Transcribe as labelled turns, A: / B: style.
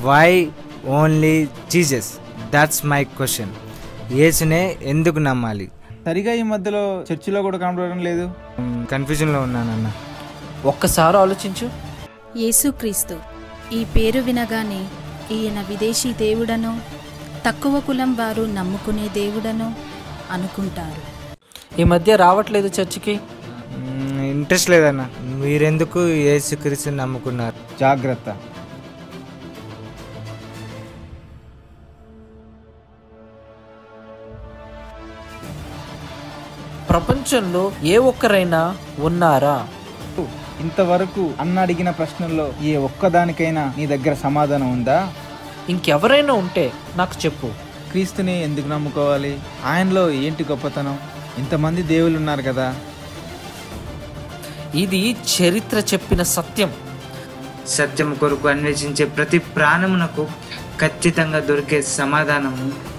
A: why only Jesus that's my question యేసునే ఎందుకు నమ్మాలి
B: సరిగా ఈ మధ్యలో చర్చిలో కూడా కనబడడం లేదు
A: కన్ఫ్యూజన్లో ఉన్నానన్న
C: ఒక్కసారి ఆలోచించు
D: యేసుక్రీస్తు ఈ పేరు వినగానే ఈయన విదేశీ దేవుడనో తక్కువ కులం వారు నమ్ముకునే దేవుడనో అనుకుంటారు
C: ఈ మధ్య రావట్లేదు చర్చికి
A: ఇంట్రెస్ట్ లేదన్న మీరెందుకు యేసుక్రీస్తు నమ్ముకున్నారు
B: జాగ్రత్త
C: ప్రపంచంలో ఏ ఒక్కరైనా ఉన్నారా
B: ఇంతవరకు అన్న అడిగిన ప్రశ్నల్లో ఏ ఒక్కదానికైనా నీ దగ్గర సమాధానం ఉందా
C: ఇంకెవరైనా ఉంటే నాకు చెప్పు
B: క్రీస్తుని ఎందుకు నమ్ముకోవాలి ఆయనలో ఏంటి గొప్పతనం ఇంతమంది దేవుళ్ళు ఉన్నారు కదా
C: ఇది చరిత్ర చెప్పిన సత్యం
A: సత్యం కొరకు అన్వేషించే ప్రతి ప్రాణమునకు ఖచ్చితంగా దొరికే సమాధానము